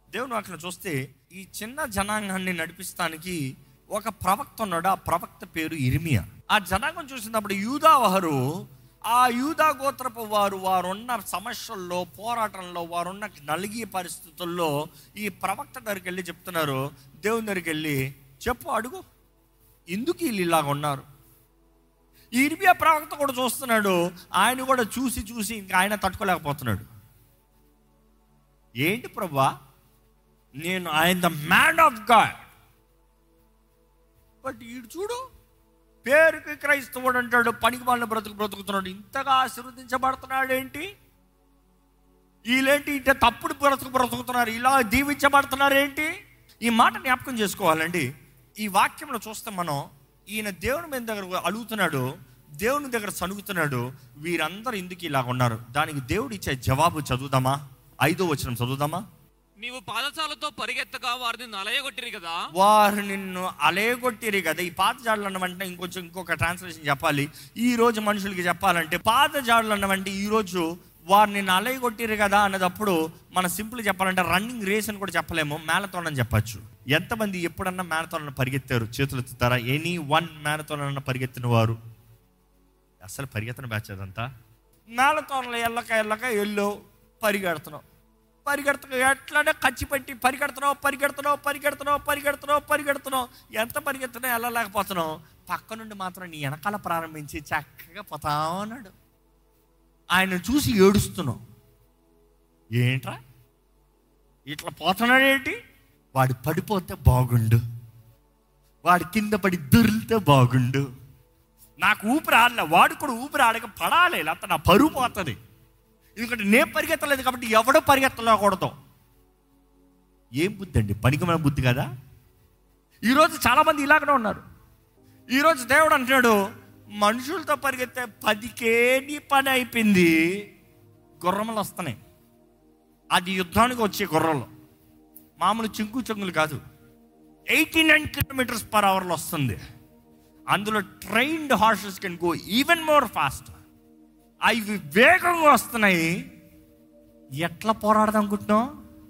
దేవుని అక్కడ చూస్తే ఈ చిన్న జనాంగాన్ని నడిపిస్తానికి ఒక ప్రవక్త ఉన్నాడు ఆ ప్రవక్త పేరు ఇర్మియా ఆ జనాంగం చూసినప్పుడు యూదావహరు ఆ యూదా గోత్రపు వారు వారున్న సమస్యల్లో పోరాటంలో వారున్న నలిగే పరిస్థితుల్లో ఈ ప్రవక్త దగ్గరికి వెళ్ళి చెప్తున్నారు దేవుని దగ్గరికి వెళ్ళి చెప్పు అడుగు ఎందుకు వీళ్ళు ఇలాగ ఉన్నారు ఈ ఇర్మియా ప్రవక్త కూడా చూస్తున్నాడు ఆయన కూడా చూసి చూసి ఇంకా ఆయన తట్టుకోలేకపోతున్నాడు ఏంటి ప్రభా నేను ఆయన the man of God but ఈడు చూడు పేరుకి క్రైస్తవుడు అంటాడు పనికి వాళ్ళని బ్రతుకు బ్రతుకుతున్నాడు ఇంతగా ఆశీర్వదించబడుతున్నాడు ఏంటి వీళ్ళేంటి ఇంత తప్పుడు బ్రతుకు బ్రతుకుతున్నారు ఇలా దీవించబడుతున్నారు ఏంటి ఈ మాట జ్ఞాపకం చేసుకోవాలండి ఈ వాక్యంలో చూస్తే మనం ఈయన దేవుని మీద దగ్గర అడుగుతున్నాడు దేవుని దగ్గర సనుగుతున్నాడు వీరందరూ ఎందుకు ఇలా ఉన్నారు దానికి దేవుడు ఇచ్చే జవాబు చదువుదామా ఐదో వచనం చదువుదామా నీవు పాదచాలతో పరిగెత్తగా వారిని నలయగొట్టిరి కదా వారు నిన్ను అలేగొట్టిరి కదా ఈ పాత జాడలు అన్నమంటే ఇంకొంచెం ఇంకొక ట్రాన్స్లేషన్ చెప్పాలి ఈ రోజు మనుషులకి చెప్పాలంటే పాత జాడలు అన్నమంటే ఈ రోజు వారు నిన్ను అలేగొట్టిరు కదా అన్నదప్పుడు మనం సింపుల్ చెప్పాలంటే రన్నింగ్ రేస్ అని కూడా చెప్పలేము మ్యారథాన్ అని చెప్పచ్చు ఎంతమంది ఎప్పుడన్నా మ్యారథాన్ పరిగెత్తారు చేతులు ఎత్తుతారా ఎనీ వన్ మ్యారథాన్ అన్న పరిగెత్తిన వారు అసలు పరిగెత్తన బ్యాచ్ అదంతా మ్యారథాన్లో ఎల్లక ఎల్లక ఎల్లో పరిగెడుతున్నావు పరిగెడుతున్నావు ఎట్లానే ఖర్చు పెట్టి పరిగెడుతున్నావు పరిగెడుతున్నావు పరిగెడుతున్నావు పరిగెడుతున్నావు పరిగెడుతున్నావు ఎంత పరిగెత్తున్నావు వెళ్ళలేకపోతున్నావు పక్క నుండి మాత్రం నీ వెనకాల ప్రారంభించి చక్కగా పోతా ఉన్నాడు ఆయన చూసి ఏడుస్తున్నావు ఏంట్రా ఇట్లా పోతున్నాడు ఏంటి వాడు పడిపోతే బాగుండు వాడి కింద పడి దొరికితే బాగుండు నాకు ఊపిరి ఆడలే వాడు కూడా ఊపిరి ఆడక పడాలి లేకపోతే నా పరువు పోతుంది ఎందుకంటే నేను పరిగెత్తలేదు కాబట్టి ఎవడో పరిగెత్తలేకూడదు ఏం బుద్ధి అండి పనికిమైన బుద్ధి కదా ఈరోజు చాలామంది ఇలాగనే ఉన్నారు ఈరోజు దేవుడు అంటున్నాడు మనుషులతో పరిగెత్తే పదికే నీ పని అయిపోయింది గుర్రములు వస్తున్నాయి అది యుద్ధానికి వచ్చే గుర్రలు మామూలు చింకు చెంగులు కాదు ఎయిటీ నైన్ కిలోమీటర్స్ పర్ అవర్లో వస్తుంది అందులో trained horses can go even more fast అవి వేగంగా వస్తున్నాయి ఎట్లా పోరాడదాం అనుకుంటున్నావు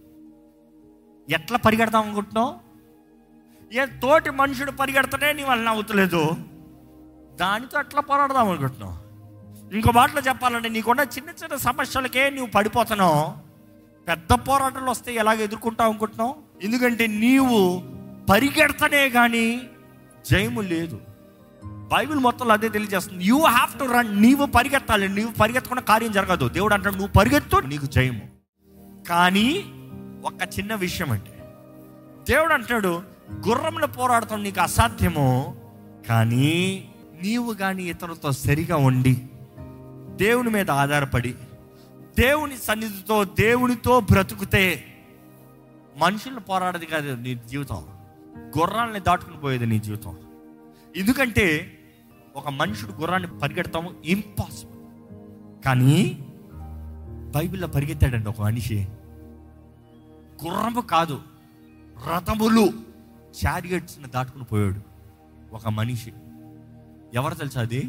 ఎట్లా పరిగెడదాం అనుకుంటున్నావు ఏ తోటి మనుషుడు పరిగెడతానే నీ వల్ల అవుతలేదు దానితో ఎట్లా పోరాడదాం అనుకుంటున్నావు ఇంకో మాటలో చెప్పాలంటే నీకున్న చిన్న చిన్న సమస్యలకే నువ్వు పడిపోతున్నావు పెద్ద పోరాటాలు వస్తే ఎలాగ ఎదుర్కొంటావు అనుకుంటున్నావు ఎందుకంటే నీవు పరిగెడతనే కానీ జయము లేదు బైబిల్ మొత్తంలో అదే తెలియజేస్తుంది యూ హ్యావ్ టు రన్ నీవు పరిగెత్తాలి నీవు పరిగెత్తకుండా కార్యం జరగదు దేవుడు అంటాడు నువ్వు పరిగెత్తు నీకు జయము కానీ ఒక చిన్న విషయం అంటే దేవుడు అంటాడు గుర్రంలో పోరాడటం నీకు అసాధ్యము కానీ నీవు కానీ ఇతరులతో సరిగా ఉండి దేవుని మీద ఆధారపడి దేవుని సన్నిధితో దేవునితో బ్రతుకుతే మనుషులు పోరాడదు కాదు నీ జీవితం గుర్రాలని దాటుకుని పోయేది నీ జీవితం ఎందుకంటే ఒక మనుషుడు గుర్రాన్ని పరిగెడతాము ఇంపాసిబుల్ కానీ బైబిల్లో పరిగెత్తాడండి ఒక మనిషి గుర్రము కాదు రథములు చారియట్స్ని దాటుకుని పోయాడు ఒక మనిషి ఎవరు తెలుసా అది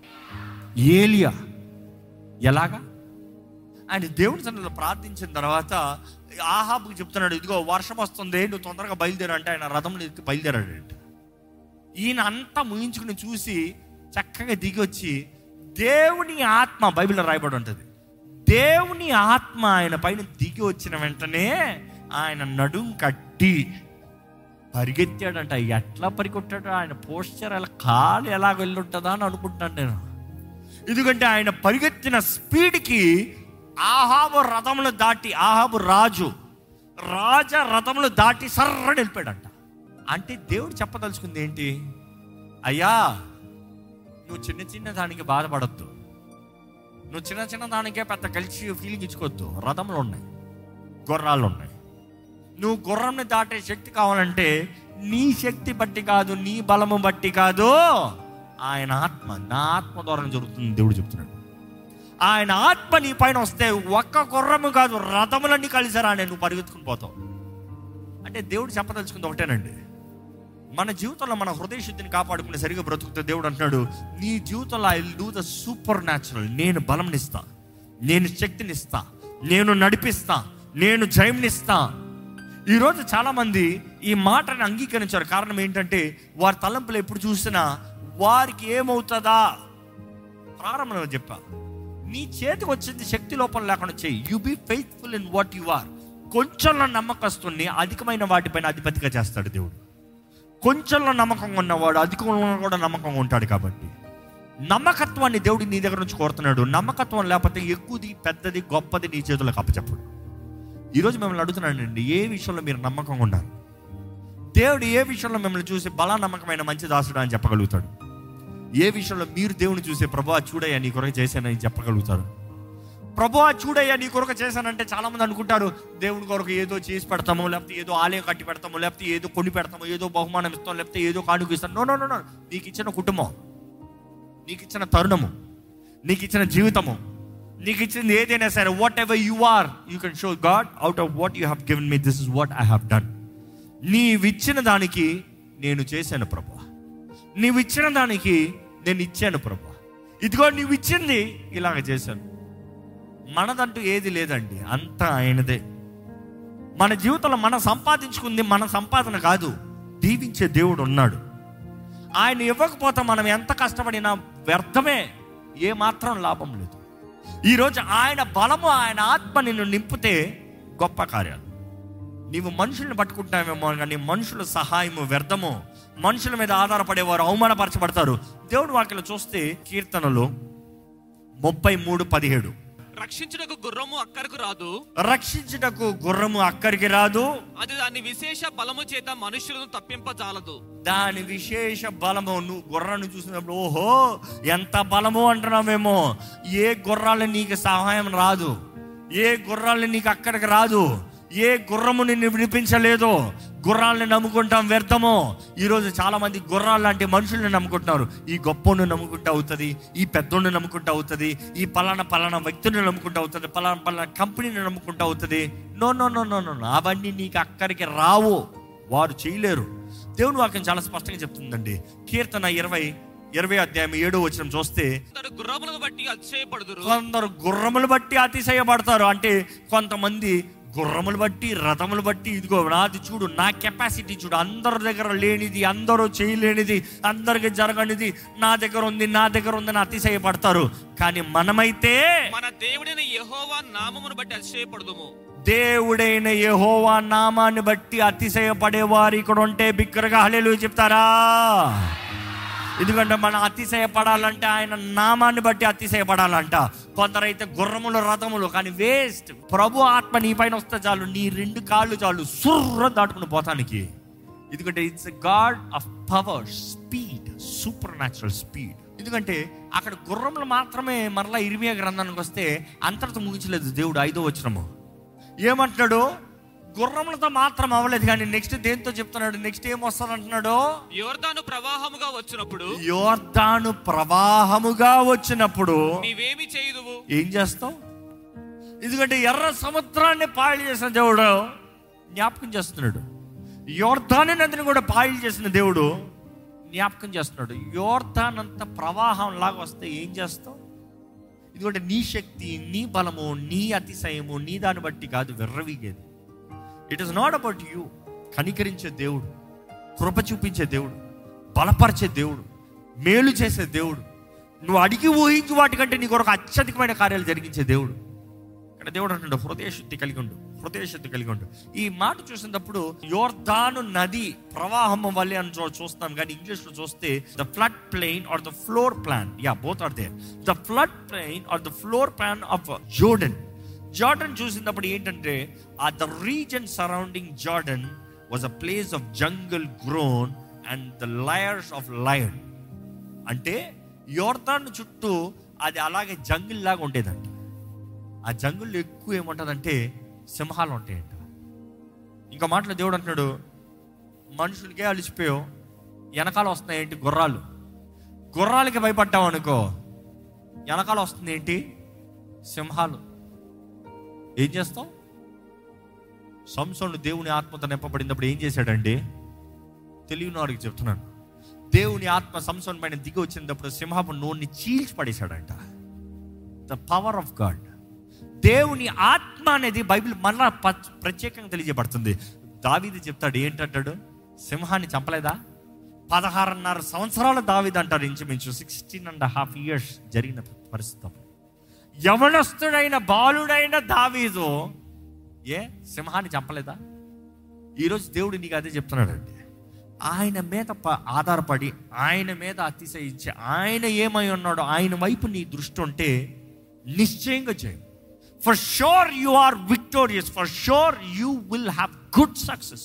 ఏలియా ఎలాగా ఆయన దేవుని సన్నిధిలో ప్రార్థించిన తర్వాత ఆహాబుకి చెప్తున్నాడు ఇదిగో వర్షం వస్తుంది నువ్వు తొందరగా బయలుదేరు అంటే ఆయన రథంలో ఎక్కి బయలుదేరాడు ఈయన అంతా ముగించుకుని చూసి చక్కగా దిగి వచ్చి దేవుని ఆత్మ బైబిల్లో రాయబడి ఉంటుంది దేవుని ఆత్మ ఆయన పైన దిగి వచ్చిన వెంటనే ఆయన నడుం కట్టి పరిగెత్తాడంట ఎట్లా పరిగెట్టాడు ఆయన పోస్చర్ అలా కాలు ఎలా వెళ్ళుంటుందా అని అనుకుంటున్నాను నేను ఎందుకంటే ఆయన పరిగెత్తిన స్పీడ్కి ఆహాబు రథములు దాటి ఆహాబు రాజు రాజ రథములు దాటి సర్రని వెళ్ళిపోయాడంట అంటే దేవుడు చెప్పదలుచుకుంది ఏంటి అయ్యా నువ్వు చిన్న చిన్న దానికి బాధపడద్దు నువ్వు చిన్న చిన్న దానికే పెద్ద కలిసి ఫీలింగ్ ఇచ్చుకోవద్దు రథములు ఉన్నాయి గుర్రాలు ఉన్నాయి నువ్వు గుర్రంని దాటే శక్తి కావాలంటే నీ శక్తి బట్టి కాదు నీ బలము బట్టి కాదు ఆయన ఆత్మ నా ఆత్మ ద్వారా జరుగుతుంది దేవుడు చెప్తున్నాడు ఆయన ఆత్మ నీ పైన వస్తే ఒక్క గుర్రము కాదు రథములన్నీ కలిసారా నేను నువ్వు పరిగెత్తుకుని పోతావు అంటే దేవుడు చెప్పదలుచుకుంది ఒకటేనండి మన జీవితంలో మన హృదయ శుద్ధిని కాపాడుకుని సరిగా బ్రతుకుతే దేవుడు అంటున్నాడు నీ జీవితంలో I do the supernatural నేను బలంనిస్తా నేను శక్తినిస్తా నేను నడిపిస్తా నేను జయంనిస్తా ఈరోజు చాలామంది ఈ మాటని అంగీకరించారు కారణం ఏంటంటే వారి తలంపులు ఎప్పుడు చూసినా వారికి ఏమవుతుందా ప్రారంభంలో చెప్పా నీ చేతికి వచ్చింది శక్తి లోపం లేకుండా చేయి you be faithful in what you are కొంచెంలో నమ్మకస్తుని అధికమైన వాటిపైన అధిపతిగా చేస్తాడు దేవుడు కొంచెంలో నమ్మకంగా ఉన్నవాడు అధికంలో కూడా నమ్మకంగా ఉంటాడు కాబట్టి నమ్మకత్వాన్ని దేవుడు నీ దగ్గర నుంచి కోరుతున్నాడు నమ్మకత్వం లేకపోతే ఎక్కువది పెద్దది గొప్పది నీ చేతులకు అప్పచెప్పడు ఈరోజు మిమ్మల్ని అడుగుతున్నానండి ఏ విషయంలో మీరు నమ్మకంగా ఉన్నారు దేవుడు ఏ విషయంలో మిమ్మల్ని చూసి బలా నమ్మకమైన మంచి దాసుడు అని చెప్పగలుగుతాడు ఏ విషయంలో మీరు దేవుని చూసే ప్రభా చూడయ్యా నీ కొరకు చేశానని చెప్పగలుగుతారు ప్రభా చూడయ్యా నీ కొరకు చేశానంటే చాలా మంది అనుకుంటారు దేవుని కొరకు ఏదో చేసి పెడతాము లేకపోతే ఏదో ఆలయం కట్టి పెడతాము లేకపోతే ఏదో కొని పెడతాము ఏదో బహుమానం ఇస్తాం లేకపోతే ఏదో కానుక ఇస్తాం నో నో నో నో నీకు ఇచ్చిన కుటుంబం నీకు ఇచ్చిన తరుణము నీకు ఇచ్చిన జీవితము నీకు ఇచ్చింది ఏదైనా సరే whatever you are you can show God out of what you have given me this is what I have done నీవిచ్చిన దానికి నేను చేశాను ప్రభు నీవు ఇచ్చిన దానికి నేను ఇచ్చాను ప్రభు ఇదిగో నీవు ఇచ్చింది ఇలాగ చేశాను మనదంటూ ఏది లేదండి అంతా ఆయనదే మన జీవితంలో మనం సంపాదించుకుంది మన సంపాదన కాదు దీవించే దేవుడు ఉన్నాడు ఆయన ఇవ్వకపోతే మనం ఎంత కష్టపడినా వ్యర్థమే ఏ మాత్రం లాభం లేదు ఈరోజు ఆయన బలము ఆయన ఆత్మ నిన్ను నింపితే గొప్ప కార్యాలు నీవు మనుషుల్ని పట్టుకుంటావేమో కానీ మనుషుల సహాయము వ్యర్థము మనుషుల మీద ఆధారపడేవారు అవమానపరచబడతారు దేవుడు వాక్యలో చూస్తే కీర్తనలు ముప్పై మూడు పదిహేడు రక్షించుటకు గుర్రము అక్కరకు రాదు రక్షించుటకు గుర్రము అక్కడికి రాదు అది దాని విశేష బలము చేత మనుషులను తప్పింపజాలదు దాని విశేష బలము నువ్వు గుర్రాన్ని చూసినప్పుడు ఓహో ఎంత బలము అంటున్నావేమో ఏ గుర్రాలు నీకు సహాయం రాదు ఏ గుర్రాలు నీకు అక్కడికి రాదు ఏ గుర్రము నిన్ను వినిపించలేదు గుర్రాలని నమ్ముకుంటాం వ్యర్థమో ఈరోజు చాలా మంది గుర్రాలు లాంటి మనుషుల్ని నమ్ముకుంటున్నారు ఈ గొప్పను నమ్ముకుంటూ అవుతుంది ఈ పెద్దోడిని నమ్ముకుంటూ అవుతుంది ఈ పలానా పలానా వ్యక్తిని నమ్ముకుంటూ అవుతుంది పలానా పలానా కంపెనీని నమ్ముకుంటూ అవుతుంది no no no no no అవన్నీ నీకు అక్కడికి రావు వారు చేయలేరు దేవుని వాక్యం చాలా స్పష్టంగా చెప్తుందండి కీర్తన ఇరవై ఇరవై అధ్యాయం ఏడో వచ్చిన చూస్తే కొందరు గుర్రములను బట్టి అతిశయపడుదురు కొందరు గుర్రములు బట్టి అతిశయపడతారు అంటే కొంతమంది గుర్రములు బట్టి రథములు బట్టి ఇదిగో నాది చూడు నా కెపాసిటీ చూడు అందరి దగ్గర లేనిది అందరూ చేయలేనిది అందరికి జరగనిది నా దగ్గర ఉంది నా దగ్గర ఉందని అతిశయపడతారు కానీ మనమైతే మన దేవుడైన యెహోవా నామమును బట్టి అతిశయపడుదుము దేవుడైన యెహోవా నామాన్ని బట్టి అతిశయపడేవారు ఇక్కడ ఉంటే బిగ్గరగా హలేలు చెప్తారా ఎందుకంటే మనం అతిశయపడాలంటే ఆయన నామాన్ని బట్టి అతిశయపడాలంట కొందరైతే గుర్రములు రథములు కానీ వేస్ట్ ప్రభు ఆత్మ నీ పైన వస్తే చాలు నీ రెండు కాళ్ళు చాలు సుర్ర దాటుకుని పోతానికి ఎందుకంటే it's God of power speed supernatural speed ఎందుకంటే అక్కడ గుర్రములు మాత్రమే మరలా ఇరిమియా గ్రంథానికి వస్తే అంతటితో ముగించలేదు దేవుడు ఐదో వచ్చినము ఏమంటున్నాడు గుర్రములతో మాత్రం అవ్వలేదు కానీ నెక్స్ట్ దేంతో చెప్తున్నాడు నెక్స్ట్ ఏం వస్తుంది అంటున్నాడు యోర్దాను ప్రవాహముగా వచ్చినప్పుడు యోర్దాను ప్రవాహముగా వచ్చినప్పుడు నీవేమి చేయుదువు ఏం చేస్తావు ఎందుకంటే ఎర్ర సముద్రాన్ని పాయలు చేసిన దేవుడు జ్ఞాపకం చేస్తున్నాడు యోర్ధాను నదిని కూడా పాయలు చేసిన దేవుడు జ్ఞాపకం చేస్తున్నాడు యోర్ధాన్ అంత ప్రవాహం లాగా వస్తే ఏం చేస్తావు ఎందుకంటే నీ శక్తి నీ బలము నీ అతిశయము నీ దాన్ని బట్టి కాదు విర్రవీగేది it is not about you కనికరించే దేవుడు కృప చూపించే దేవుడు బలపరిచే దేవుడు మేలు చేసే దేవుడు నువ్వు అడిగి ఊహించి వాటికంటే నీ కొరకు అత్యధికమైన కార్యాలు జరిగించే దేవుడు ఇక్కడ దేవుడు అంటుండే హృదయ శుద్ధి కలిగి ఉండు హృదయ శుద్ధి కలిగి ఉండు ఈ మాట చూసినప్పుడు యోర్ధాను నది ప్రవాహం వల్లే అని చూ- చూస్తాం కానీ ఇంగ్లీష్ లో చూస్తే the flood plain or the floor plan ya both are there the flood plain or the floor plan of Jordan Jordan చూసినప్పుడు ఏంటంటే ah the region surrounding Jordan was a place of jungle grown and the liars of lion అంటే యోర్దాన్ చుట్టూ అది అలాగే jungle లాగా ఉండేదంట ఆ జంగుల్లో ఎక్కువ ఏముంటుందంటే సింహాలు ఉంటాయంట ఇంకా మాటలో దేవుడు అంటున్నాడు మనుషులకే అలిసిపోయావు వెనకాల వస్తున్నాయి ఏంటి గుర్రాలు గుర్రాలకి భయపడ్డావు అనుకో వెనకాల వస్తుంది ఏంటి సింహాలు ఏం చేస్తావు సంసోను దేవుని ఆత్మతో నింపబడినప్పుడు ఏం చేశాడండి తెలియని వారికి చెప్తున్నాను దేవుని ఆత్మ సంసోన్ పైన దిగి వచ్చినప్పుడు సింహపు నోన్ని చీల్చి పడేశాడంట ద పవర్ ఆఫ్ గాడ్ దేవుని ఆత్మ అనేది బైబిల్ మళ్ళా ప- ప్రత్యేకంగా తెలియజేయబడుతుంది దావీది చెప్తాడు ఏంటంటాడు సింహాన్ని చంపలేదా పదహారున్నర సంవత్సరాల దావీది అంటారు ఇంచుమించు సిక్స్టీన్ అండ్ హాఫ్ ఇయర్స్ జరిగిన పరిస్థితి అప్పుడు. యవనస్తుడైన బాలుడైన దావీదు ఏ సింహాన్ని చంపలేదా ఈరోజు దేవుడు నీకు అదే చెప్తున్నాడండి ఆయన మీద ప- ఆధారపడి ఆయన మీద అతిశయించి ఆయన ఏమై ఉన్నాడో ఆయన వైపు నీ దృష్టి ఉంటే నిశ్చయంగా చేయి for sure you are victorious for sure you will have good success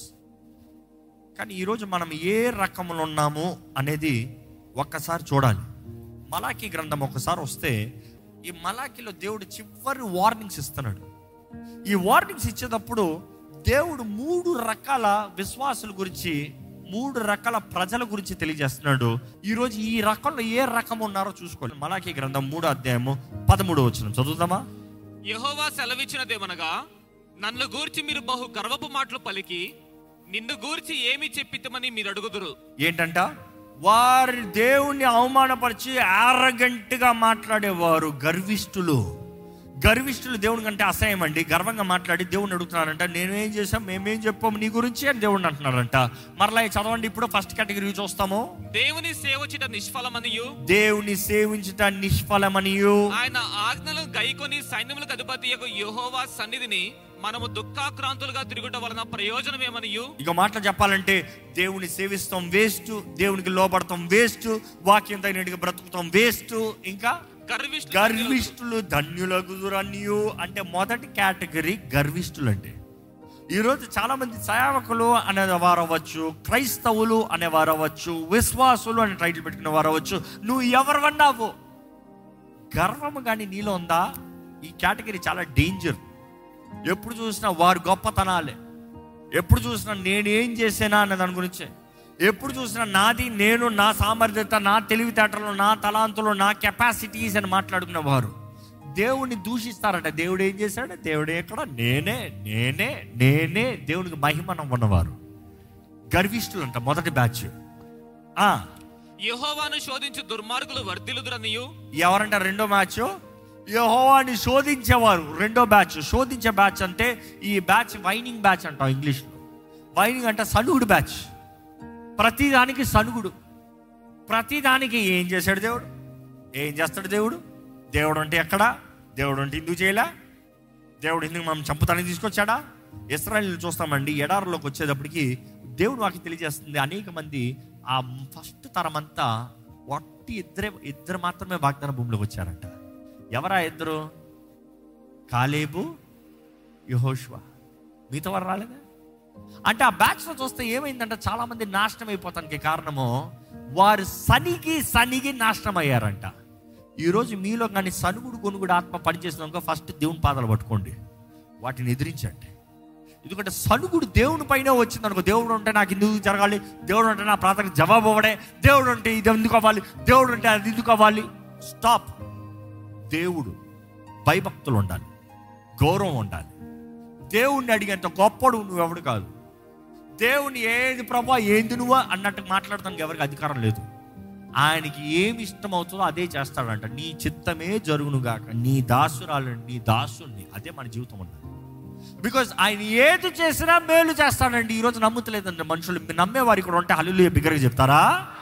కానీ ఈరోజు మనం ఏ రకంలో ఉన్నాము అనేది ఒక్కసారి చూడాలి మలాకి గ్రంథం ఒకసారి వస్తే ఈ మలాకిలో దేవుడు చివరి వార్నింగ్స్ ఇస్తున్నాడు ఈ వార్నింగ్స్ ఇచ్చేటప్పుడు దేవుడు మూడు రకాల విశ్వాసుల గురించి మూడు రకాల ప్రజల గురించి తెలియజేస్తున్నాడు ఈరోజు ఈ రకంలో ఏ రకం ఉన్నారో చూసుకోవాలి మలాకి గ్రంథం మూడో అధ్యాయము పదమూడు వచ్చిన చదువుతామా యెహోవా సెలవిచ్చినదేమనగా నన్ను గూర్చి మీరు బహు గర్వపు మాటలు పలికి నిన్ను గూర్చి ఏమి చెప్పితమని మీరు అడుగుదురు ఏంటంట వారి దేవుణ్ణి అవమానపరిచి arrogant గా మాట్లాడేవారు గర్విష్ఠులు గర్విష్ఠులు దేవుని కంటే అసహ్యం అండి గర్వంగా మాట్లాడి దేవుని అడుగుతున్నారంట నేనేం చేశాం మేమేం చెప్పాము నీ గురించి అని దేవుడిని అంటున్నారంట మరలా ఈ చదవండి ఇప్పుడు ఫస్ట్ కేటగిరీ చూస్తాము దేవుని సేవచిట నిష్ఫలమనియు దేవుని సేవించుట నిష్ఫలమనియు ఆయన ఆజ్ఞలను గైకొని సైన్యములకు అధిపతి యొక్క యెహోవా సన్నిధిని మనము దుఃఖాక్రాంతులుగా తిరుగుట వలన ప్రయోజనమేమనియు ఇక మాటలు చెప్పాలంటే దేవుని సేవిస్తాం వేస్ట్ దేవునికి లోపడతాం వేస్ట్ వాక్యం తగినట్టుగా బ్రతుకుతాం వేస్ట్ ఇంకా గర్విష్ఠులు గర్విష్ఠులు ధన్యులకు అన్యు అంటే మొదటి కేటగిరీ గర్విష్ఠులు అంటే ఈరోజు చాలా మంది సేవకులు అనే వారు అవ్వచ్చు క్రైస్తవులు అనేవారు అవ్వచ్చు విశ్వాసులు అనే టైటిల్ పెట్టుకునే వారు అవ్వచ్చు నువ్వు ఎవరివన్నావు గర్వము కానీ నీలో ఉందా ఈ కేటగిరీ చాలా డేంజర్ ఎప్పుడు చూసినా వారు గొప్పతనాలే ఎప్పుడు చూసినా నేనేం చేసానా అనే దాని గురించే ఎప్పుడు చూసినా నాది నేను నా సామర్థ్యత నా తెలివితేటలు నా తలాంతులు నా కెపాసిటీస్ అని మాట్లాడుకునే వారు దేవుణ్ణి దూషిస్తారట దేవుడు ఏం చేశాడు దేవుడు ఎక్కడ నేనే నేనే నేనే దేవునికి మహిమనం ఉన్నవారు గర్విష్ఠులు అంట మొదటి బ్యాచ్ ఆ, యెహోవాను శోధించు దుర్మార్గులు వర్ధిలుదురనియు ఎవరంట రెండో మ్యాచ్ యహోవాని శోధించేవారు రెండో బ్యాచ్ శోధించే బ్యాచ్ అంటే ఈ బ్యాచ్ వైనింగ్ బ్యాచ్ అంటాం ఇంగ్లీష్లో వైనింగ్ అంటే సనుగుడు బ్యాచ్ ప్రతిదానికి సనుగుడు ప్రతిదానికి ఏం చేశాడు దేవుడు ఏం చేస్తాడు దేవుడు దేవుడు అంటే ఎక్కడా దేవుడు అంటే ఎందుకు చేయలే దేవుడు ఎందుకు మనం చంపుతానికి తీసుకొచ్చాడా ఇస్రాయల్ చూస్తామండి ఎడారిలోకి వచ్చేటప్పటికి దేవుడు వాకి తెలియజేస్తుంది అనేక మంది ఆ ఫస్ట్ తరం అంతా వట్టి ఇద్దరే ఇద్దరు మాత్రమే వాగ్దాన భూమిలోకి వచ్చారంట ఎవరా ఇద్దరు కాలేబు యహోష్వా మిగతా వారు రాలేదా అంటే ఆ బ్యాచ్లో చూస్తే ఏమైందంటే చాలా మంది నాశనం అయిపోతానికి కారణము వారు సనిగి సనిగి నాశనం అయ్యారంట ఈరోజు మీలో కానీ సనుగుడు కొనుగుడు ఆత్మ పనిచేసినాక ఫస్ట్ దేవుని పాదాలు పట్టుకోండి వాటిని ఎదిరించండి ఎందుకంటే సనుగుడు దేవుని పైన వచ్చింది అనుకో దేవుడు ఉంటే నాకు ఎందుకు జరగాలి దేవుడు అంటే నా ప్రార్థనకు జవాబు అవ్వడే దేవుడు అంటే ఇది ఎందుకు అవ్వాలి దేవుడు అంటే అది ఎందుకు అవ్వాలి స్టాప్ దేవుడు భయభక్తులు ఉండాలి గౌరవం ఉండాలి దేవుణ్ణి అడిగేంత గొప్పడు నువ్వెవడు కాదు దేవుని ఏది ప్రభా ఏంది నువ్వు అన్నట్టు మాట్లాడటానికి ఎవరికి అధికారం లేదు ఆయనకి ఏమి ఇష్టం అవుతుందో అదే చేస్తాడంట నీ చిత్తమే జరుగునుగాక నీ దాసురాలు నీ దాసుని అదే మన జీవితం ఉండాలి బికాజ్ ఆయన ఏది చేసినా మేలు చేస్తాడండి ఈరోజు నమ్ముతలేదండి మనుషులు మీరు నమ్మేవారు ఇక్కడ ఉంటే హల్లు బిగ్గరగా చెప్తారా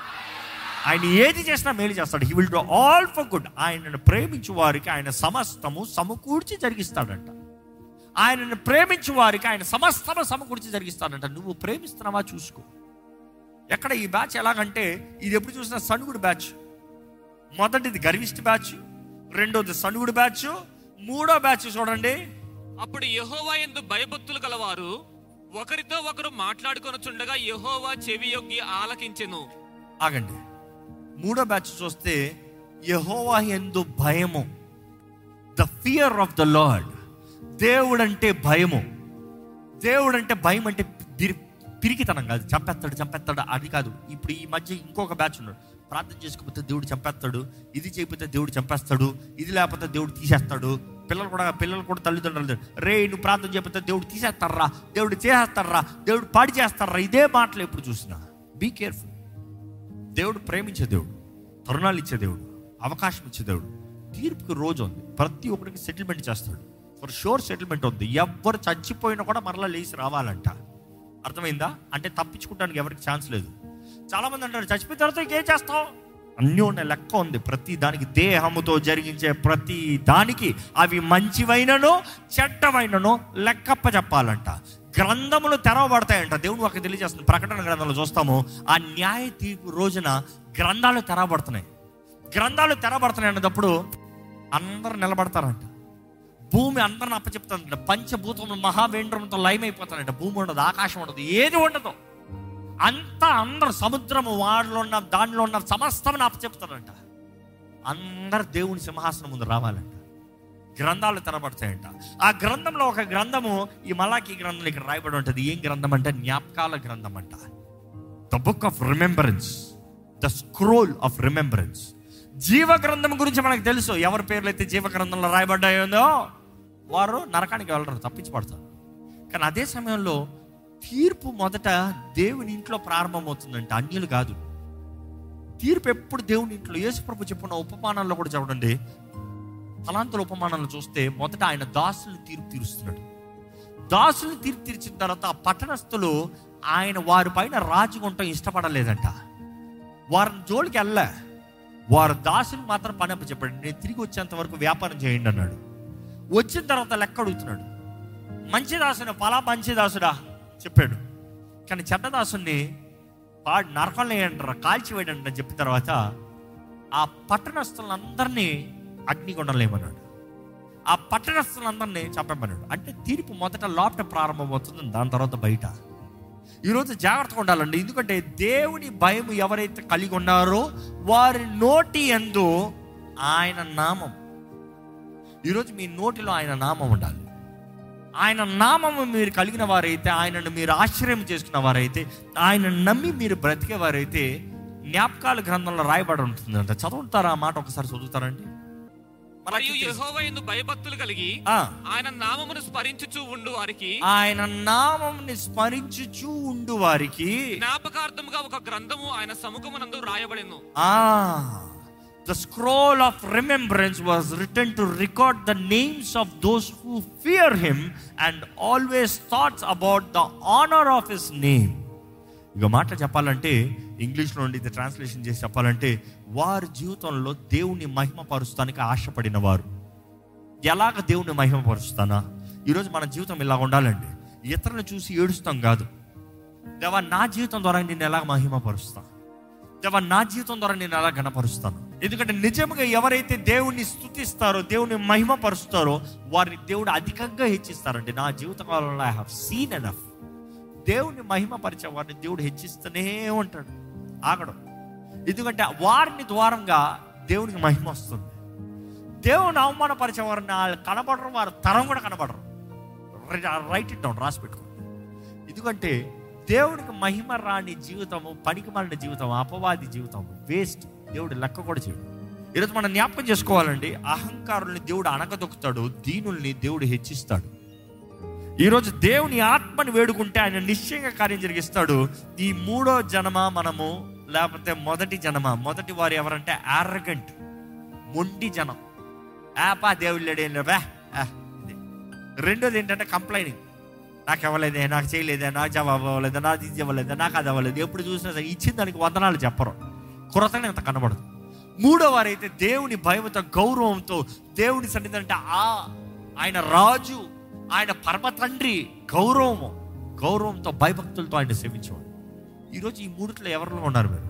ఆయన ఏది చేసినా మేలు చేస్తాడు he will do all for good ఆయనను ప్రేమించు వారికి ఆయన సమస్తము సమకూర్చి జరిగిస్తాడంట ఆయనను ప్రేమించు వారికి ఆయన సమస్తము సమకూర్చి జరిగిస్తాడంట నువ్వు ప్రేమిస్తున్నావా చూసుకో ఎక్కడ ఈ బ్యాచ్ ఎలాగంటే ఇది ఎప్పుడు చూసినా సనుగుడు బ్యాచ్ మొదటిది గర్విష్టి బ్యాచ్ రెండోది సనుగుడు బ్యాచ్ మూడో బ్యాచ్ చూడండి అప్పుడు యెహోవా యందు భయభక్తులు గలవారు ఒకరితో ఒకరు మాట్లాడుకొనుచుండగా యెహోవా చెవి యొగ్గి ఆలకించెను ఆగండి మూడో బ్యాచ్ చూస్తే యహోవా ఎందు భయము the fear of the Lord దేవుడంటే భయము దేవుడంటే భయం అంటే పిరి పిరికితనం కాదు చంపేస్తాడు చంపేస్తాడు అది కాదు ఇప్పుడు ఈ మధ్య ఇంకొక బ్యాచ్ ఉన్నాడు ప్రార్థన చేసుకోకపోతే దేవుడు చంపేస్తాడు ఇది చేయకపోతే దేవుడు చంపేస్తాడు ఇది లేకపోతే దేవుడు తీసేస్తాడు పిల్లలు కూడా పిల్లలు కూడా తల్లిదండ్రులు రే నువ్వు ప్రార్థన చేయకపోతే దేవుడు తీసేస్తారా దేవుడు చేసేస్తారా దేవుడు పాడి చేస్తారా ఇదే మాటలు ఎప్పుడు చూసినా బీ కేర్ఫుల్ దేవుడు ప్రేమించే దేవుడు తరుణాలు ఇచ్చే దేవుడు అవకాశం ఇచ్చే దేవుడు తీర్పుకి రోజు ఉంది ప్రతి ఒక్కరికి సెటిల్మెంట్ చేస్తాడు ఫర్ షూర్ సెటిల్మెంట్ ఉంది ఎవ్వరు చచ్చిపోయినా కూడా మరలా లేచి రావాలంట అర్థమైందా అంటే తప్పించుకోవడానికి ఎవరికి ఛాన్స్ లేదు చాలా మంది అంటారు చచ్చిపోయిన తర్వాత ఇంకేం చేస్తావు అన్నీ ఉన్నాయి లెక్క ఉంది ప్రతి దానికి దేహముతో జరిగించే ప్రతి దానికి అవి మంచివైనను చెడ్డవైనను లెక్కప్ప చెప్పాలంట గ్రంథములు తెరవబడతాయంట దేవుడు ఒక తెలియజేస్తుంది ప్రకటన గ్రంథంలో చూస్తాము ఆ న్యాయ తీర్పు రోజున గ్రంథాలు తెరవబడుతున్నాయి గ్రంథాలు తెరవబడుతున్నాయి అన్నప్పుడు అందరు నిలబడతారంట భూమి అందరిని అప్పచెప్తానంట పంచభూతములు మహావేంద్రంతో లయమైపోతానంట భూమి ఉండదు ఆకాశం ఉండదు ఏది ఉండదు అంతా అందరు సముద్రము వాడిలో ఉన్న దానిలో ఉన్న సమస్తమని అప్పచెప్తారంట అందరు దేవుని సింహాసనం ముందు రావాలంట గ్రంథాలు తెరబడతాయంట ఆ గ్రంథంలో ఒక గ్రంథము ఈ మలాకి గ్రంథం ఇక్కడ రాయబడి ఉంటుంది ఏం గ్రంథం అంటే జ్ఞాపకాల గ్రంథం అంట the book of remembrance the scroll of remembrance జీవ గ్రంథం గురించి మనకు తెలుసు ఎవరి పేర్లు అయితే జీవ గ్రంథంలో రాయబడ్డాయో వారు నరకానికి వెళ్ళరు తప్పించి పడతారు కానీ అదే సమయంలో తీర్పు మొదట దేవుని ఇంట్లో ప్రారంభమవుతుందంట అన్యులు కాదు తీర్పు ఎప్పుడు దేవుని ఇంట్లో యేసుప్రభు చెప్పున్న ఉపమానాల్లో కూడా చూడండి తలాంతుల ఉపమానాలను చూస్తే మొదట ఆయన దాసుల్ని తీర్పు తీరుస్తున్నాడు దాసుల్ని తీర్పు తీర్చిన తర్వాత ఆ పట్టణస్థులు ఆయన వారి పైన రాజుకుంటాం ఇష్టపడలేదంట వారిని జోలికి వెళ్ళా వారు దాసులు మాత్రం పని అప్ప చెప్పాడు నేను తిరిగి వచ్చేంత వరకు వ్యాపారం చేయండి అన్నాడు వచ్చిన తర్వాత లెక్క అడుగుతున్నాడు మంచి దాసుడు పలా మంచి దాసుడా చెప్పాడు కానీ చెడ్డ దాసుని వాడు నరకంలో వేయండి కాల్చివేయండి అని చెప్పిన తర్వాత ఆ పట్టణస్థులందరినీ అగ్నిగుండలేమన్నాడు ఆ పట్టణస్థులందరినీ చంపమన్నాడు అంటే తీర్పు మొదట లోపల ప్రారంభమవుతుంది దాని తర్వాత బయట ఈరోజు జాగ్రత్తగా ఉండాలండి ఎందుకంటే దేవుని భయం ఎవరైతే కలిగి ఉన్నారో వారి నోటి ఎందు ఆయన నామం ఈరోజు మీ నోటిలో ఆయన నామం ఉండాలి ఆయన నామము మీరు కలిగిన వారైతే ఆయనను మీరు ఆశ్రయం చేసుకున్న వారైతే ఆయన నమ్మి మీరు బ్రతికేవారైతే జ్ఞాపకాల గ్రంథంలో రాయబడి ఉంటుందంట చదువుతారా ఆ మాట ఒకసారి చదువుతారండి మరియు యెహోవా యందు భయభక్తులు కలిగి ఆ, ఆయన నామమును స్మరించుచూ ఉండు వారికి ఆయన నామంని స్మరించుచూ ఉండు వారికి జ్ఞాపకార్థముగా ఒక గ్రంథము ఆయన సముఖమునందు రాయబడెను Ah, the scroll of remembrance was written to record the names of those who fear him and always thoughts about the honor of his name. ఇక మాట చెప్పాలంటే ఇంగ్లీష్లో నుండి ఇది ట్రాన్స్లేషన్ చేసి చెప్పాలంటే వారి జీవితంలో దేవుని మహిమపరుస్తానికి ఆశపడిన వారు ఎలాగ దేవుని మహిమపరుస్తానా ఈరోజు మన జీవితం ఇలా ఉండాలండి ఇతరులను చూసి ఏడుస్తాం కాదు దేవా నా జీవితం ద్వారా నేను ఎలా మహిమపరుస్తా దేవా నా జీవితం ద్వారా నేను ఎలా గణపరుస్తాను ఎందుకంటే నిజంగా ఎవరైతే దేవుణ్ణి స్తుతిస్తారో దేవుని మహిమపరుస్తారో వారిని దేవుడు అధికంగా హెచ్చిస్తారండి నా జీవిత కాలంలో ఐ హావ్ సీన్ ఎనఫ్ దేవుని మహిమపరిచే వారిని దేవుడు హెచ్చిస్తూనే ఉంటాడు ఆగడం ఎందుకంటే వారిని ద్వారంగా దేవునికి మహిమ వస్తుంది దేవుని అవమానపరిచే వారిని వాళ్ళు కనబడరు వారి తరం కూడా కనబడరు రైట్ ఇట్ డౌన్ రాసి పెట్టుకోండి ఎందుకంటే దేవునికి మహిమ రాని జీవితము పనికి మాలిన జీవితం అపవాది జీవితం వేస్ట్ దేవుడు లెక్క కూడా చేయడు ఈరోజు మనం జ్ఞాపకం చేసుకోవాలండి అహంకారుల్ని దేవుడు అణగదొక్కుతాడు దీనుల్ని దేవుడు హెచ్చిస్తాడు ఈరోజు దేవుని ఆత్మని వేడుకుంటే ఆయన నిశ్చయంగా కార్యం జరిగిస్తాడు ఈ మూడో జనమ మనము లేకపోతే మొదటి జనమ మొదటి వారు ఎవరంటే ఆరగంట్ మొండి జనం ఆపా దేవుడు లేడు ఏం లేవా ఇది రెండోది ఏంటంటే కంప్లైనింగ్ నాకు ఇవ్వలేదే నాకు చేయలేదే నాకు జవాబు అవ్వలేదా నాకు ఇది ఇవ్వలేదా నాకు అది అవ్వలేదు ఎప్పుడు చూసినా సరే ఇచ్చిన దానికి వందనాలు చెప్పరు కృతజ్ఞత కనబడదు మూడో వారైతే దేవుని భయంతో గౌరవంతో దేవుని సన్నిధి అంటే ఆ ఆయన రాజు ఆయన పరమ తండ్రి గౌరవము గౌరవంతో భయభక్తులతో ఆయన సేవించేవాడు ఈరోజు ఈ మూడిట్లో ఎవరిలో ఉన్నారు మీరు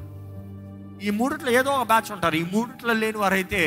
ఈ మూడిట్లో ఏదో ఒక బ్యాచ్ ఉంటారు ఈ మూడిట్లో లేని వారైతే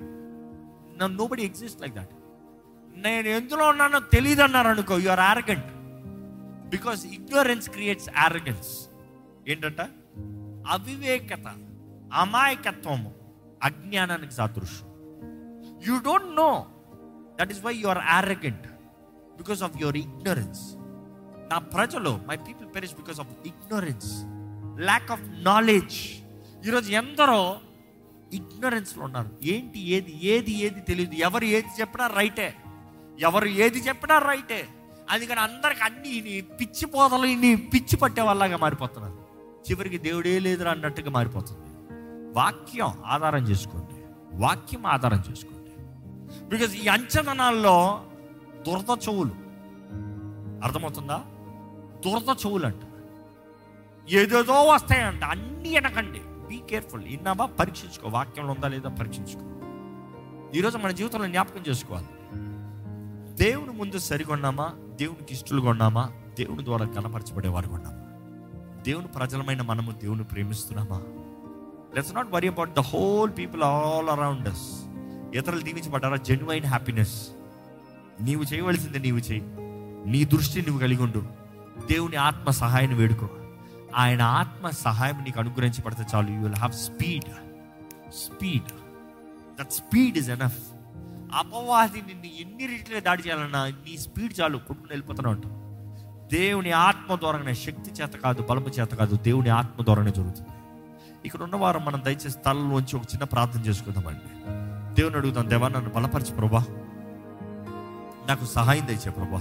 నో బడి ఎగ్జిస్ట్ లైక్ దట్ నేను ఎందులో ఉన్నానో తెలియదు అన్నారు అనుకో you are arrogant because ignorance creates arrogance ఏంటంట అవివేకత అమాయకత్వము అజ్ఞానానికి సాదృశ్యం you don't know that is why you are arrogant because of your ignorance నా ప్రజలు my people perish because of ignorance lack of knowledge ఈరోజు ఎందరో ఇగ్నోరెన్స్లో ఉన్నారు ఏంటి ఏది ఏది ఏది తెలియదు ఎవరు ఏది చెప్పినా రైటే ఎవరు ఏది చెప్పినా రైటే అందుకని అందరికి అన్ని ఇన్ని పిచ్చి పోతలు ఇన్ని పిచ్చి పట్టే వాళ్ళగా మారిపోతున్నారు చివరికి దేవుడే లేదురా అన్నట్టుగా మారిపోతుంది వాక్యం ఆధారం చేసుకోండి వాక్యం ఆధారం చేసుకోండి బికాజ్ ఈ అంచనాల్లో దురద చెవులు అర్థమవుతుందా దురద చెవులంట ఏదేదో వస్తాయంట అన్నీ అనకండి బీ కేర్ఫుల్ ఇన్నావా పరీక్షించుకో వాక్యంలో ఉందా లేదా పరీక్షించుకో ఈరోజు మన జీవితంలో జ్ఞాపకం చేసుకోవాలి దేవుని ముందు సరిగొన్నామా దేవునికి ఇష్టలుగా ఉన్నామా దేవుని ద్వారా కనపరచబడేవారు ఉన్నామా దేవుని ప్రజలమైన మనము దేవుని ప్రేమిస్తున్నామా let's not worry about the whole people all around us ఇతరులు దీవించబడ్డారా జెన్యున్ హ్యాపీనెస్ నీవు చేయవలసింది నీవు చేయి నీ దృష్టి నువ్వు కలిగి ఉండు దేవుని ఆత్మ సహాయాన్ని వేడుకో ఆయన ఆత్మ సహాయం నీకు అనుగ్రహించబడితే చాలు you will have speed speed that speed is enough అపవాది నిన్ను ఎన్ని రీతిలో దాడి చేయాలన్నా నీ స్పీడ్ చాలు కొట్టుకుని వెళ్ళిపోతూనే ఉంటావు దేవుని ఆత్మ ద్వారానే శక్తి చేత కాదు బలము చేత కాదు దేవుని ఆత్మ ద్వారానే జరుగుతుంది ఇక్కడ ఉన్న వారం మనం దయచేసి తలలోంచి ఒక చిన్న ప్రార్థన చేసుకుందామండి దేవుని అడుగుతాం దేవా నన్ను బలపరచు ప్రభా నాకు సహాయం దయచే ప్రభా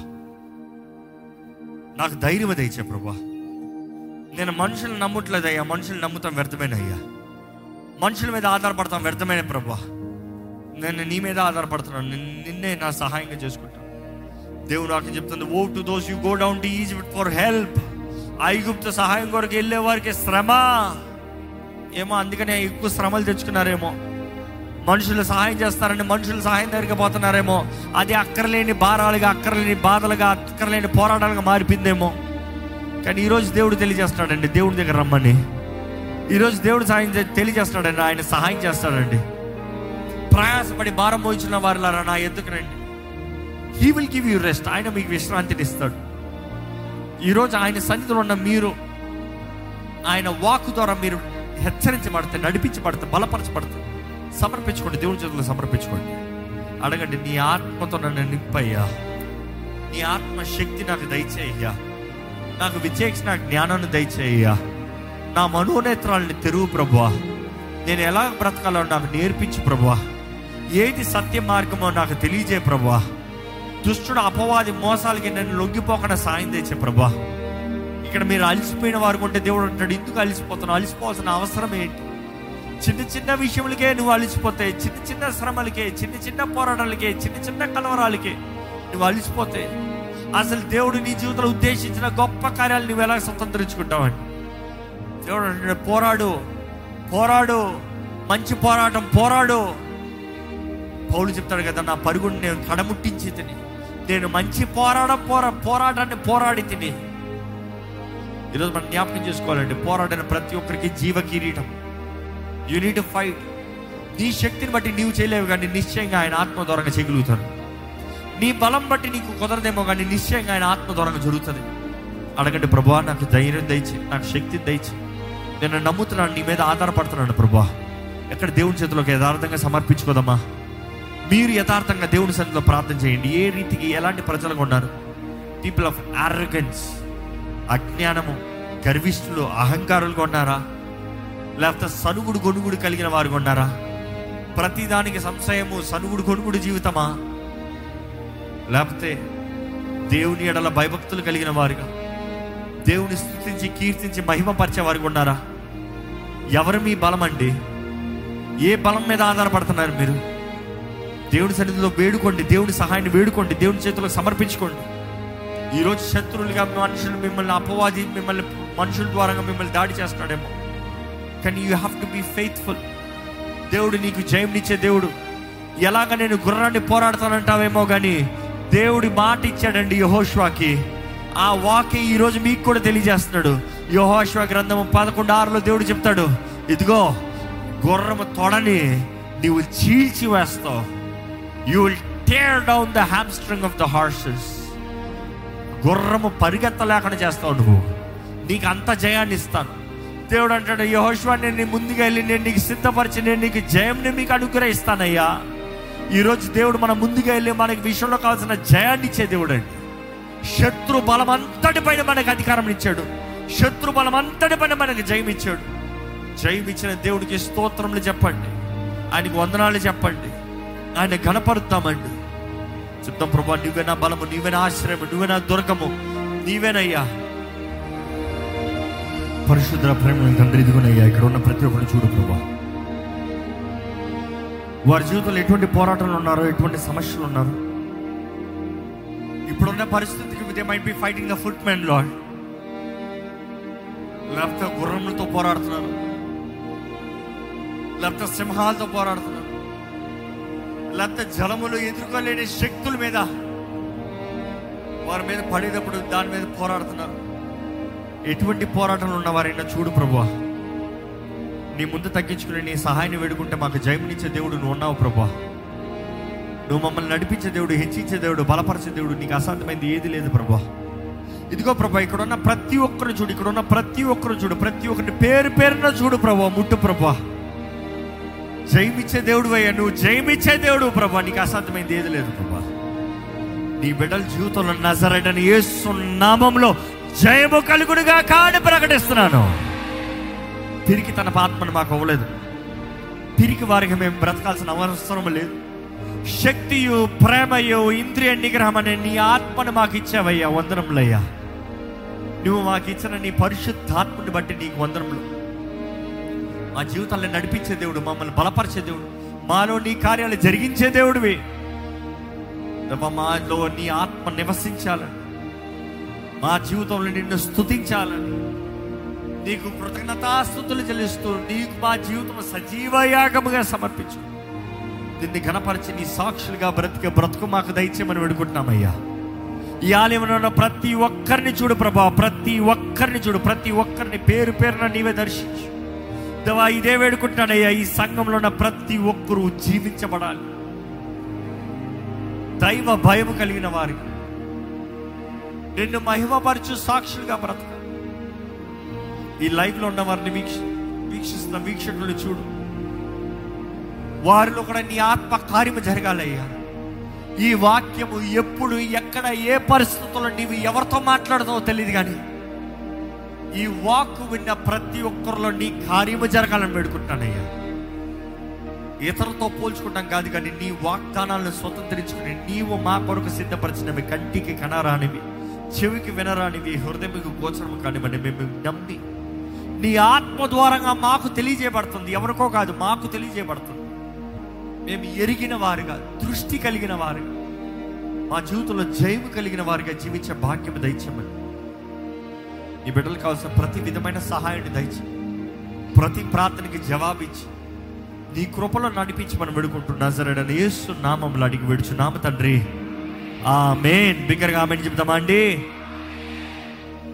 నాకు ధైర్యం దయచే ప్రభా నేను మనుషులు నమ్మట్లేదయ్యా మనుషులు నమ్ముతాం వ్యర్థమైన అయ్యా మనుషుల మీద ఆధారపడతాం వ్యర్థమైన ప్రభా నేను నీ మీద ఆధారపడుతున్నాను నిన్- నిన్నే నా సహాయంగా చేసుకుంటాను దేవుడు నాకు చెప్తుంది woe to those you go down to Egypt for help ఐగుప్తు సహాయం కొరకు వెళ్ళే వారికి శ్రమ ఏమో అందుకనే ఎక్కువ శ్రమలు తెచ్చుకున్నారేమో మనుషులు సహాయం చేస్తారని మనుషులు సహాయం దగ్గరికి పోతున్నారేమో అది అక్కర్లేని భారాలుగా అక్కర్లేని బాధలుగా అక్కర్లేని పోరాటాలుగా మారిపోయిందేమో కానీ ఈరోజు దేవుడు తెలియజేస్తాడండి దేవుడి దగ్గర రమ్మని ఈరోజు దేవుడు సహాయం చే- తెలియజేస్తాడండి ఆయన సహాయం చేస్తాడండి ప్రయాసపడి భారం మోయించిన వారిలారా నా ఎందుకు రండి he will give you rest ఆయన మీకు విశ్రాంతిని ఇస్తాడు ఈరోజు ఆయన సన్నిధిలో ఉన్న మీరు ఆయన వాక్ ద్వారా మీరు హెచ్చరించబడితే నడిపించబడితే బలపరచబడితే సమర్పించుకోండి దేవుని చేతుల్లో సమర్పించుకోండి అడగండి నీ ఆత్మతో నన్ను నింపయ్యా నీ ఆత్మ శక్తి నాకు దయచేయ్యా నాకు విచేక్షణ జ్ఞానాన్ని దయచేయ్యా నా మనోనేత్రాలని తెరువు ప్రభువా నేను ఎలా బ్రతకాలో నాకు నేర్పించు ప్రభువా ఏది సత్య మార్గమో నాకు తెలియజే ప్రభువా దుష్టుడు అపవాది మోసాలకి నేను లొంగిపోకుండా సాయం తెచ్చే ప్రభా ఇక్కడ మీరు అలసిపోయిన వారు ఉంటే దేవుడు అంటాడు ఎందుకు అలసిపోతున్నావు అలసిపోవాల్సిన అవసరం ఏంటి చిన్న చిన్న విషయములకే నువ్వు అలసిపోతే చిన్న చిన్న శ్రమలకే చిన్న చిన్న పోరాటాలకే చిన్న చిన్న కలవరాలకే నువ్వు అలసిపోతే అసలు దేవుడు నీ జీవితంలో ఉద్దేశించిన గొప్ప కార్యాలు నువ్వు ఎలా స్వతంత్రించుకుంటావండి దేవుడు అంటాడు పోరాడు పోరాడు మంచి పోరాటం పోరాడు పౌలు చెప్తాడు కదా నా పరుగుని నేను కడముట్టించి తిని నేను మంచి పోరాటం పోరా పోరాటాన్ని పోరాడి తిని ఈరోజు మనం జ్ఞాపకం చేసుకోవాలండి పోరాడిన ప్రతి ఒక్కరికి జీవ కిరీటం యూనిట్ ఫైట్ నీ శక్తిని బట్టి నీవు చేయలేవు కానీ నిశ్చయంగా ఆయన ఆత్మ ద్వారంగా చేయగలుగుతాడు నీ బలం బట్టి నీకు కుదరదేమో కానీ నిశ్చయంగా ఆయన ఆత్మ ద్వారంగా జరుగుతుంది అడగండి ప్రభా నాకు ధైర్యం దయచి నాకు శక్తి దయచి నేను నమ్ముతున్నాను నీ మీద ఆధారపడుతున్నాను ప్రభా ఎక్కడ దేవుని చేతిలోకి యథార్థంగా సమర్పించుకోదమ్మా మీరు యథార్థంగా దేవుని సన్నిధిలో ప్రార్థన చేయండి ఏ రీతికి ఎలాంటి ప్రజలుగా ఉన్నారు పీపుల్ ఆఫ్ అర్రగెన్స్ అజ్ఞానము గర్విష్ఠులు అహంకారులుగా ఉన్నారా లేకపోతే సనుగుడు గొనుగుడు కలిగిన వారుగా ఉన్నారా ప్రతిదానికి సంశయము సనుగుడు గొనుగుడు జీవితమా లేకపోతే దేవుని ఎడల భయభక్తులు కలిగిన వారుగా దేవుని స్థుతించి కీర్తించి మహిమపరిచే వారుగా ఉన్నారా ఎవరు మీ బలం అండి ఏ బలం మీద ఆధారపడుతున్నారు మీరు దేవుని సన్నిధిలో వేడుకోండి దేవుని సహాయాన్ని వేడుకోండి దేవుని చేతిలో సమర్పించుకోండి ఈరోజు శత్రువులుగా మనుషులు మిమ్మల్ని అపవాది మిమ్మల్ని మనుషుల ద్వారా మిమ్మల్ని దాడి చేస్తాడేమో కానీ you have to be faithful దేవుడు నీకు జయంనిచ్చే దేవుడు ఎలాగ నేను గుర్రాన్ని పోరాడతానంటావేమో కానీ దేవుడి మాట ఇచ్చాడండి యహోష్వాకి ఆ వాకి ఈరోజు మీకు కూడా తెలియజేస్తున్నాడు యహోష్వా గ్రంథము పదకొండు ఆరులో దేవుడు చెప్తాడు ఇదిగో గుర్రము తొడని నీవు చీల్చి వేస్తావు you will tear down the hamstring of the horses గుర్రము పరిగెత్తలేకుండా చేస్తావు నువ్వు నీకు అంత జయాన్ని ఇస్తాను దేవుడు అంటాడు యహోష్వా నేను నీ ముందుగా వెళ్ళి నేను నీకు సిద్ధపరిచి నేను నీకు జయంని మీకు అనుగ్రహిస్తానయ్యా ఈరోజు దేవుడు మన ముందుగా వెళ్ళి మనకి విషయంలో కావాల్సిన జయాన్ని ఇచ్చే దేవుడు అండి శత్రు బలం అంతటి పైన మనకు అధికారం ఇచ్చాడు శత్రు బలం అంతటి పైన మనకి జయం ఇచ్చాడు జయం ఇచ్చిన దేవుడికి స్తోత్రములు చెప్పండి ఆయనకు వందనాలు చెప్పండి ఆయన గణపరుద్దామండి చెప్తాం ప్రభా నువ్వే నా బలము నీవే నా ఆశ్రయము నువ్వే నా దుర్గము నీవేనయ్యా పరిశుద్ర ప్రేమ తండ్రి ఇదిగోనయ్యా ఇక్కడ ఉన్న ప్రతి ఒక్కరు చూడు ప్రభా వారి జీవితంలో ఎటువంటి పోరాటాలు ఉన్నారో ఎటువంటి సమస్యలు ఉన్నారు ఇప్పుడున్న పరిస్థితికి they might be fighting the foot man lad లేకపోతే గుర్రములతో పోరాడుతున్నారు లేకపోతే సింహాలతో పోరాడుతున్నారు లేకపోతే జలములు ఎదుర్కోలేని శక్తుల మీద వారి మీద పడేటప్పుడు దాని మీద పోరాడుతున్నారు ఎటువంటి పోరాటంలో ఉన్నవారైనా చూడు ప్రభువా నీ ముందు తగ్గించుకుని నీ సహాయాన్ని వేడుకుంటే మాకు జయమునిచ్చే దేవుడు నువ్వు ఉన్నావు ప్రభా నువ్వు మమ్మల్ని నడిపించే దేవుడు హెచ్చించే దేవుడు బలపరిచే దేవుడు నీకు అసాధ్యమైంది ఏది లేదు ప్రభా ఇదిగో ప్రభా ఇక్కడ ఉన్న ప్రతి ఒక్కరు చూడు ఇక్కడ ఉన్న ప్రతి ఒక్కరు చూడు ప్రతి ఒక్కరిని పేరు పేరున చూడు ప్రభా ముట్టు ప్రభా జయమిచ్చే దేవుడు అయ్యా నువ్వు జయమిచ్చే దేవుడు ప్రభా నీకు అసాధ్యమైంది ఏది లేదు ప్రభా నీ బిడ్డల జీవితంలో నజరడని యేసు నామంలో జయము కలుగుడుగా కాని ప్రకటిస్తున్నాను తిరిగి తన ఆత్మను మాకు అవ్వలేదు తిరిగి వారికి మేము బ్రతకాల్సిన అవసరం లేదు శక్తియు ప్రేమయు ఇంద్రియ నిగ్రహం అనే నీ ఆత్మను మాకు ఇచ్చావయ్యా వందనములయ్యా నువ్వు మాకు ఇచ్చిన నీ పరిశుద్ధాత్మని బట్టి నీకు వందనములు మా జీవితాలను నడిపించే దేవుడు మమ్మల్ని బలపరిచే దేవుడు మాలో నీ కార్యాలు జరిగించే దేవుడివి దేవా, మాలో నీ ఆత్మ నివసించాలని మా జీవితంలో నిన్ను స్తుతించాలని నీకు కృతజ్ఞతాస్థుతులు చెల్లిస్తూ నీకు మా జీవితం సజీవ యాగముగా సమర్పించు దీన్ని ఘనపరిచి నీ సాక్షులుగా బ్రతికే బ్రతుకు మాకు దయచేయమని వేడుకుంటున్నామయ్యా ఈ ఆలయంలో ఉన్న ప్రతి ఒక్కరిని చూడు ప్రభా ప్రతి ఒక్కరిని చూడు ప్రతి ఒక్కరిని పేరు పేరున నీవే దర్శించు దేవా ఇదే వేడుకుంటున్నానయ్యా ఈ సంఘంలో ఉన్న ప్రతి ఒక్కరూ జీవించబడాలి దైవ భయం కలిగిన వారికి నిన్ను మహిమపరచు సాక్షులుగా బ్రతక ఈ లైవ్ లో ఉన్న వారిని వీక్ష వీక్షిస్తున్న వీక్షకులు చూడు వారిలో కూడా నీ ఆత్మ కార్యము జరగాలయ్యా ఈ వాక్యము ఎప్పుడు ఎక్కడ ఏ పరిస్థితుల్లో నీవు ఎవరితో మాట్లాడతావో తెలియదు కానీ ఈ వాక్ విన్న ప్రతి ఒక్కరిలో నీ కార్యము జరగాలని వేడుకుంటానయ్యా ఇతరులతో పోల్చుకుంటాం కాదు కానీ నీ వాగ్దానాలను స్వతంత్రించుకుని నీవు మా కొరకు సిద్ధపరిచినవి కంటికి కనరానివి చెవికి వినరానివి హృదయకు గోచరము కానివ్వండి మేము నమ్మి నీ ఆత్మ ద్వారంగా మాకు తెలియజేయబడుతుంది ఎవరికో కాదు మాకు తెలియజేయబడుతుంది మేము ఎరిగిన వారుగా దృష్టి కలిగిన వారుగా మా జీవితంలో జయము కలిగిన వారిగా జీవించే భాగ్యం దయచేయమని నీ బిడ్డలు కావాల్సిన ప్రతి విధమైన సహాయాన్ని దయచి ప్రతి ప్రార్థనకి జవాబిచ్చి నీ కృపలో నడిపించి మనం వేడుకుంటున్నా నజరడని యేసు నామంలో అడిగి విడుచు నామ తండ్రి ఆ మెయిన్ బిగ్గరగా ఆమెను చెప్తామా అండి